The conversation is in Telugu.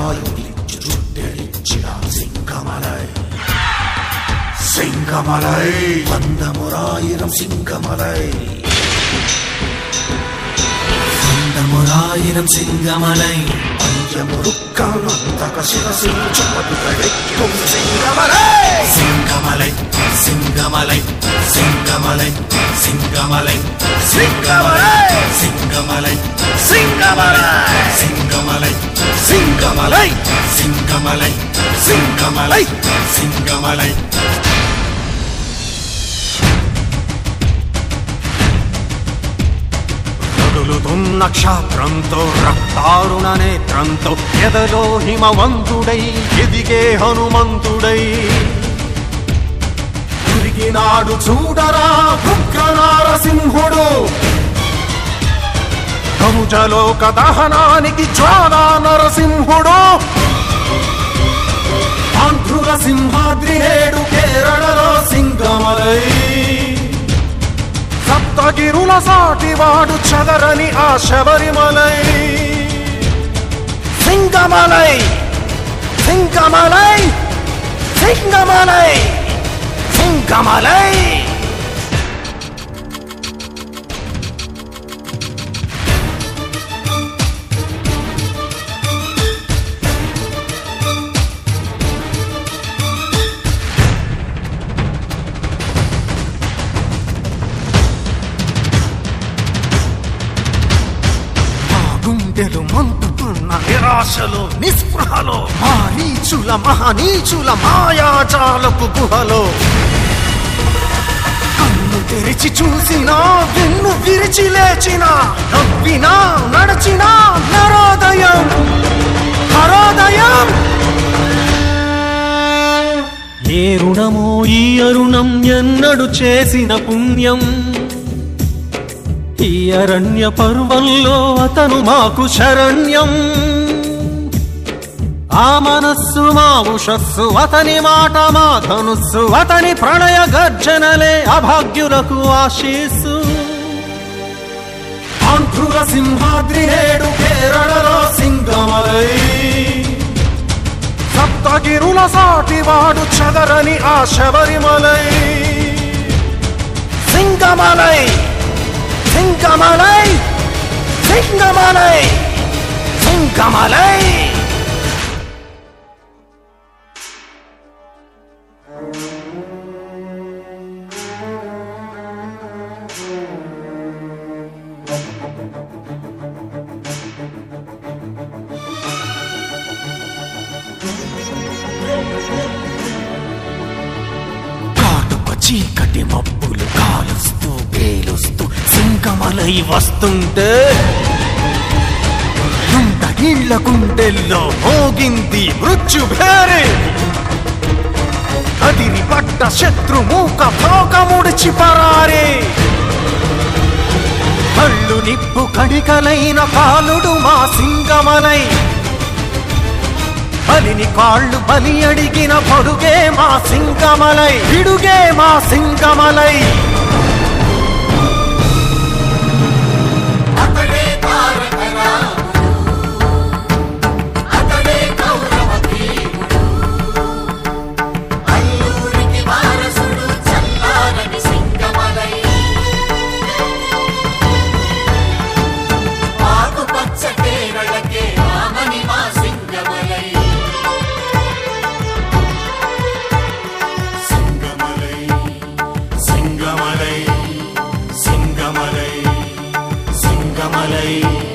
ఆయుధించు చుట్టెరిచ్చిన సింగమలై సింగమలై వందమురాయిరం సింగమలై వందమురాయిరం సింగమలై పంచమురుక్కనంతక శిరసిల్ చుమటుకడెక్కుం సింగమలై సింగమలై సింగమలై సింగమలై సింగమలై సింగమలై సింగమలై సింగమలై సింగమలై సింగమలై సింగమలై సింగమలై సింగమలై కదులుతున్న క్షాత్రంతో రక్తారుణ నేత్రంతో ఎదలో హిమవంతుడై ఎదిగే హనుమంతుడై తిరిగినాడు చూడరా ఉగ్ర నారసింహుడు కముజలోక దహనానికి జ్వాలా నరసింహుడు ఆంధ్రుల సింహాద్రి నేడు కేరళలో సింగమలై సప్తగిరుల సాటివాడు చదరని ఆ శబరిమలై సింగమలై సింగమలై సింగమలై సింగమలై మా గుండెలు మంటుతున్న నిరాశలో నిస్పృహలో మా నీచుల మహనీచుల మాయాజాలపు గుహలో కన్ను తెరిచి చూసినా వెన్ను విరిచి లేచిన నవ్వినా నడచినా నరోదయం హరోదయం ఏ రుణమో ఈ అరుణం ఎన్నడు చేసిన పుణ్యం ఈ అరణ్య పర్వంలో అతను మాకు శరణ్యం ఆ మనస్సు మా ఉషస్సు అతని మాట మా ధనుస్సు అతని ప్రణయ గర్జనలే అభాగ్యులకు ఆశీస్సు ఆంధ్రుల సింహాద్రి నేడు కేరళలో సింగమలై సప్తగిరుల సాటివాడు చదరని ఆ శబరిమలై సింగమలై సింగమలై సింగమలై సింగమలై కాటుక చీకటి మబ్బులు కాలుస్తూ పేలుస్తూ సింగమలై వస్తుంటే గుంట ఇళ్ళ గుండెల్లో మోగింది మృత్యు భేరే అదిరి పట్ట శత్రు మూక తోక ముడిచి పరారే కళ్ళు నిప్పు కడికలైన కాలుడు మా సింగమలై బలిని కాళ్ళు బలి అడిగిన పొడుగే మా సింగమలై విడుగే మా సింగమలై అతడే తారక రాముడు అతడే కౌరవ భీముడు అల్లూరికి వారసుడు చల్లారని సింగమలై ఆకుపచ్చ కేరళకే రామని మా సింగమలై సింగమలై సింగమలై సింగమలై సింగమలై